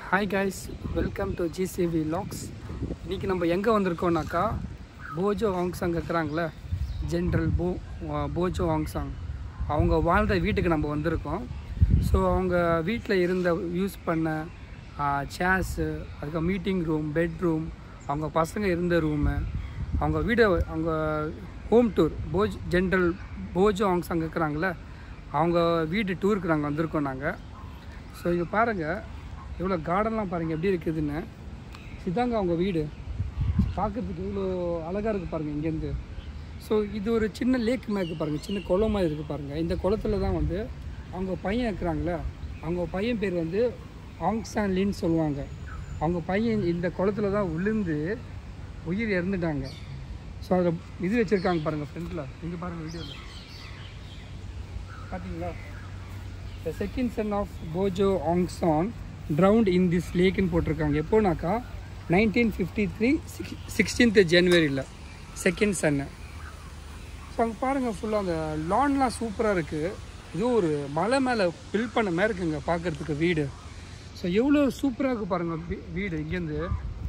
hi guys welcome to GCV logs இன்றைக்கி நம்ம எங்கே வந்திருக்கோம்னாக்கா போஜோ வாங்சாங் இருக்கிறாங்களே ஜென்ரல் போ போஜோ வாங்சாங் அவங்க வாழ்ந்த வீட்டுக்கு நம்ம வந்திருக்கோம் ஸோ அவங்க வீட்டில் இருந்த யூஸ் பண்ண சேர்ஸு அதுக்கு மீட்டிங் ரூம் பெட்ரூம் அவங்க பசங்க இருந்த ரூமு அவங்க வீடு அவங்க ஹோம் டூர் போஜ் ஜென்ரல் போஜோ வாங்சாங் இருக்கிறாங்களே அவங்க வீடு டூருக்கு நாங்கள் வந்திருக்கோம் நாங்கள் ஸோ இங்கே பாருங்கள் எவ்வளோ கார்டன்லாம் பாருங்கள் எப்படி இருக்குதுன்னு இதாங்க அவங்க வீடு பார்க்குறதுக்கு இவ்வளோ அழகாக இருக்குது பாருங்கள் இங்கேருந்து ஸோ இது ஒரு சின்ன லேக் மாதிரி இருக்குது பாருங்கள் சின்ன குளம் மாதிரி இருக்குது பாருங்கள் இந்த குளத்துல தான் வந்து அவங்க பையன் இருக்கிறாங்களே அவங்க பையன் பேர் வந்து ஆங்சான் லின்னு சொல்லுவாங்க அவங்க பையன் இந்த குளத்துல தான் விழுந்து உயிர் இறந்துட்டாங்க ஸோ அதில் இது வச்சுருக்காங்க பாருங்கள் ஃப்ரண்ட்டில் இங்கே பாருங்கள் வீடியோவில் பார்த்தீங்களா the second son of Bogyoke Aung San drowned in this லேக்குன்னு போட்டிருக்காங்க எப்போனாக்கா nineteen fifty three six sixteenth ஜனவரியில் செகண்ட் சன்னு ஸோ அங்கே பாருங்கள் ஃபுல்லாக அந்த லான்லாம் சூப்பராக இருக்குது இது ஒரு மலை மேலே பில் பண்ண மாதிரி இருக்குங்க பார்க்குறதுக்கு வீடு ஸோ எவ்வளோ சூப்பராக இருக்குது பாருங்கள் வீ- வீடு இங்கேருந்து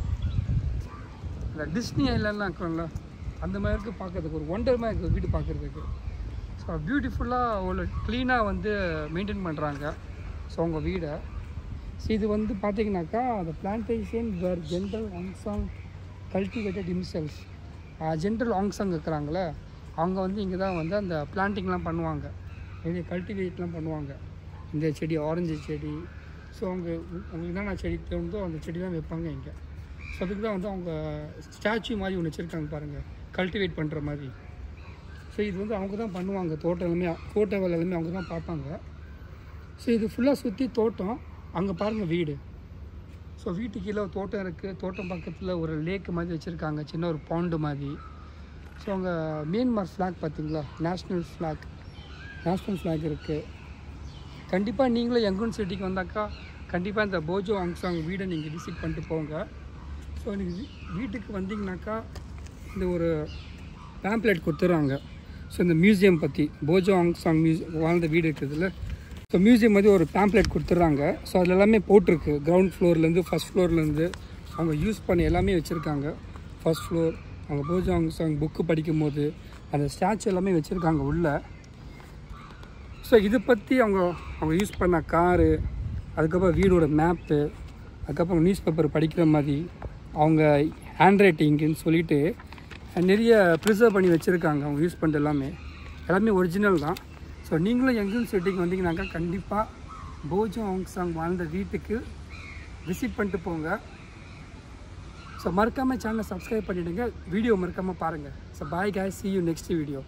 இந்த டிஸ்னி ஐலாண்ட்லாம் இருக்கும்ல அந்த மாதிரி இருக்குது பார்க்கறதுக்கு ஒரு ஒண்டர் மாதிரி இருக்குது வீடு பார்க்குறதுக்கு ஸோ பியூட்டிஃபுல்லாக அவ்வளோ க்ளீனாக வந்து மெயின்டைன் பண்ணுறாங்க ஸோ அவங்க வீடை ஸோ இது வந்து பார்த்தீங்கன்னாக்கா அந்த plantation where General Aung San cultivated himself General Aung San இருக்கிறாங்களே அவங்க வந்து இங்கே தான் வந்து அந்த பிளான்டிங்லாம் பண்ணுவாங்க நிறைய கல்டிவேட்லாம் பண்ணுவாங்க இந்த செடி ஆரஞ்சு செடி ஸோ அவங்க உங்களுக்கு என்னென்ன செடி தோணுதோ அந்த செடிலாம் வைப்பாங்க இங்கே ஸோ அதுக்கு தான் வந்து அவங்க ஸ்டாச்சு மாதிரி ஒன்று வச்சுருக்காங்க பாருங்கள் கல்டிவேட் பண்ணுற மாதிரி ஸோ இது வந்து அவங்க தான் பண்ணுவாங்க தோட்டம் எல்லாமே தோட்ட வேலை எல்லாமே அவங்க தான் பார்ப்பாங்க ஸோ இது ஃபுல்லாக சுற்றி தோட்டம் அங்கே பாருங்கள் வீடு ஸோ வீட்டு கீழே ஒரு தோட்டம் இருக்குது தோட்டம் பக்கத்தில் ஒரு லேக் மாதிரி வச்சுருக்காங்க சின்ன ஒரு பாண்டு மாதிரி ஸோ அங்கே மியான்மர் ஃப்ளாக் பார்த்தீங்களா நேஷ்னல் ஃப்ளாக் நேஷ்னல் ஃப்ளாக் இருக்குது கண்டிப்பாக நீங்களும் யங்குன் சிட்டிக்கு வந்தாக்கா கண்டிப்பாக இந்த போஜோ ஆங்சாங் வீடை நீங்கள் விசிட் பண்ணிட்டு போங்க ஸோ நீங்கள் வீட்டுக்கு வந்தீங்கனாக்கா இந்த ஒரு பேம்ப்ளெட் கொடுத்துட்றாங்க ஸோ இந்த மியூசியம் பற்றி போஜோ ஆங்சாங் மியூசியம் வாழ்ந்த வீடு இருக்குதுல்ல ஸோ மியூசியம் மாதிரி ஒரு பேம்ப்ளெட் கொடுத்துட்றாங்க ஸோ அதில் எல்லாமே போட்டிருக்கு கிரவுண்ட் ஃப்ளோர்லேருந்து ஃபஸ்ட் ஃப்ளோர்லேருந்து அவங்க யூஸ் பண்ணி எல்லாமே வச்சுருக்காங்க ஃபர்ஸ்ட் ஃப்ளோர் அவங்க போஜோ ஆங்சாங் புக்கு படிக்கும்போது அந்த ஸ்டாச்சு எல்லாமே வச்சுருக்காங்க உள்ளே ஸோ இதை பற்றி அவங்க அவங்க யூஸ் பண்ண காரு அதுக்கப்புறம் வீடோட மேப்பு அதுக்கப்புறம் நியூஸ் பேப்பர் படிக்கிற மாதிரி அவங்க ஹேண்ட் ரைட்டிங்குன்னு சொல்லிட்டு நிறைய ப்ரிசர்வ் பண்ணி வச்சுருக்காங்க அவங்க யூஸ் பண்ணுறது எல்லாமே எல்லாமே ஒரிஜினல் தான் ஸோ நீங்களும் எங்கேயும் சிட்டிக்கு வந்தீங்கன்னாக்கா கண்டிப்பாக போஜோ ஆங்சாங் வாழ்ந்த வீட்டுக்கு விசிட் பண்ணிட்டு போங்க ஸோ மறக்காமல் சேனலை சப்ஸ்கிரைப் பண்ணிவிடுங்க வீடியோ மறக்காமல் பாருங்கள் so bye guys see you next video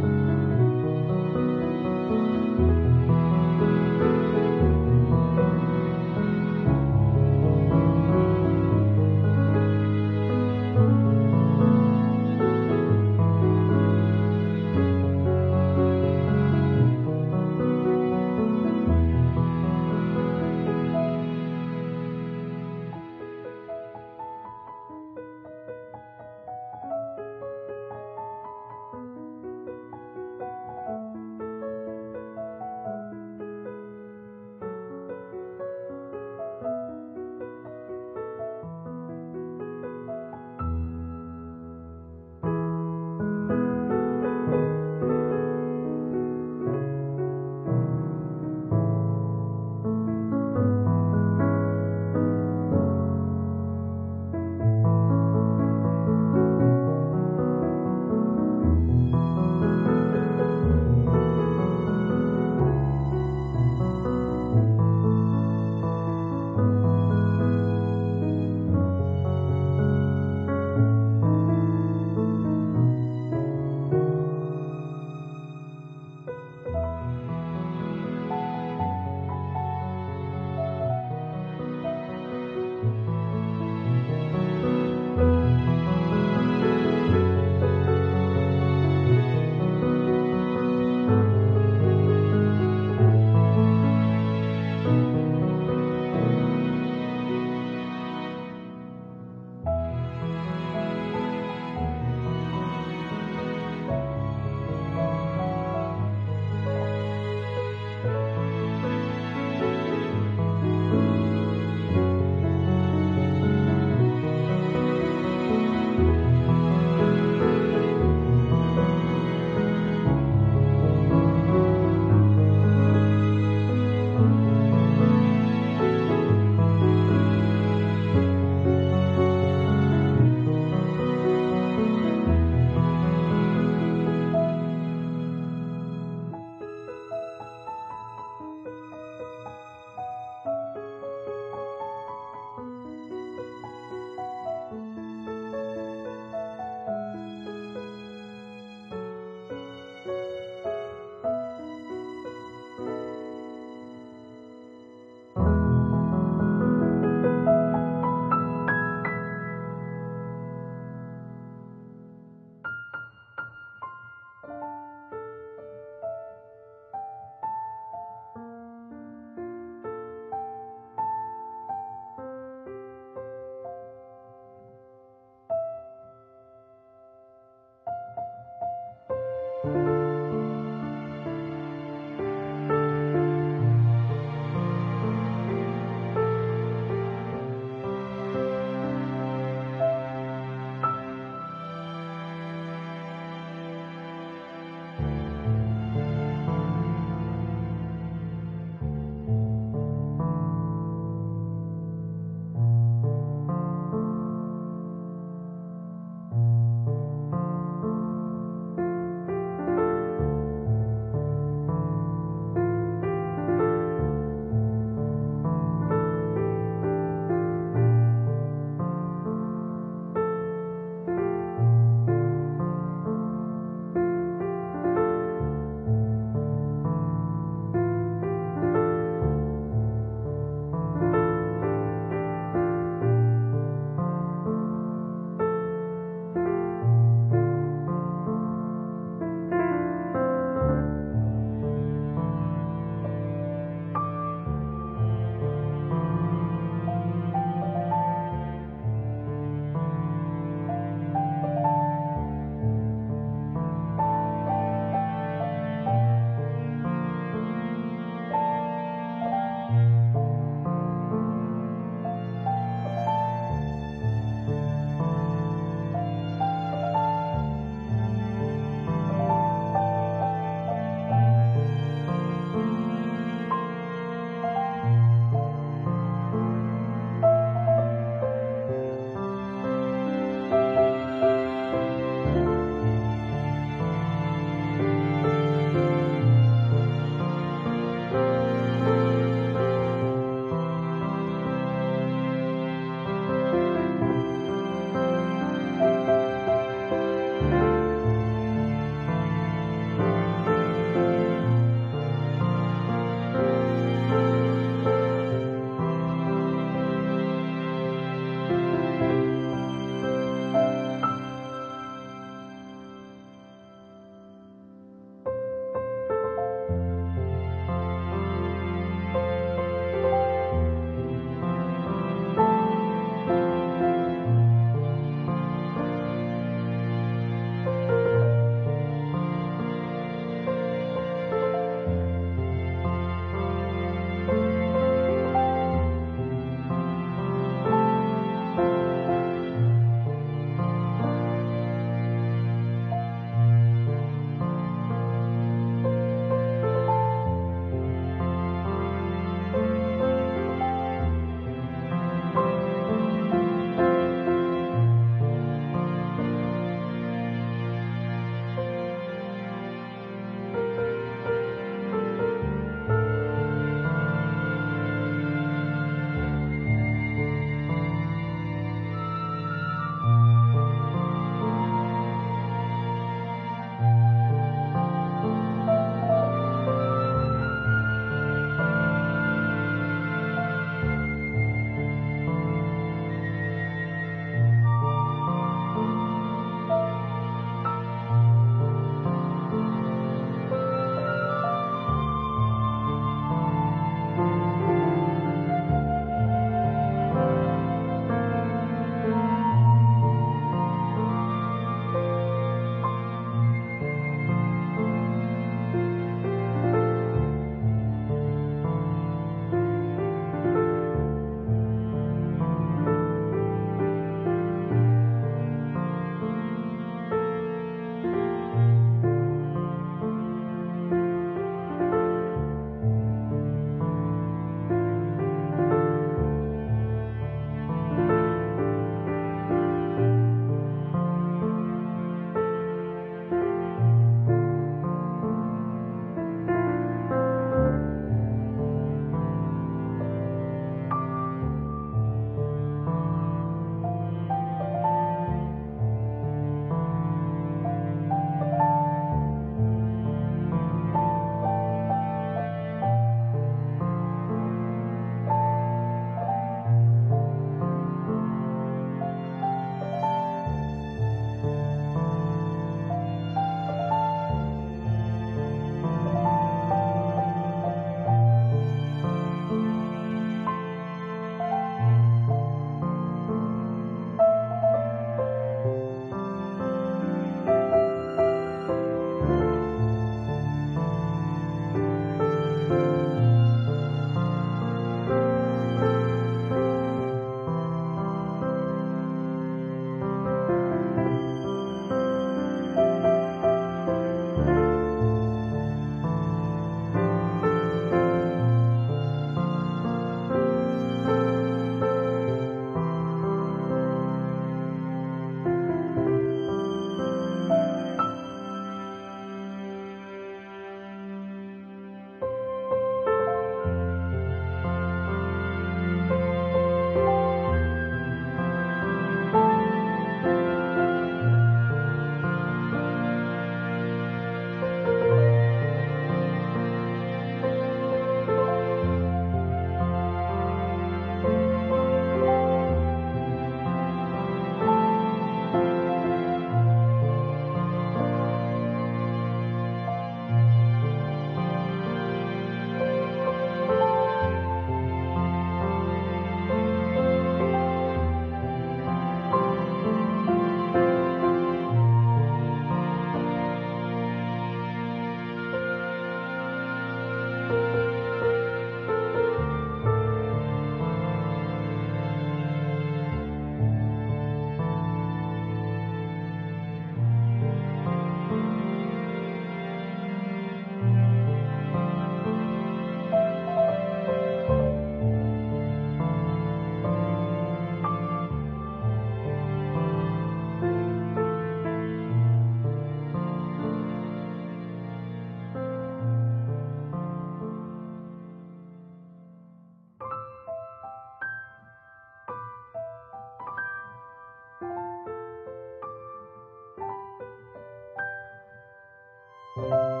bye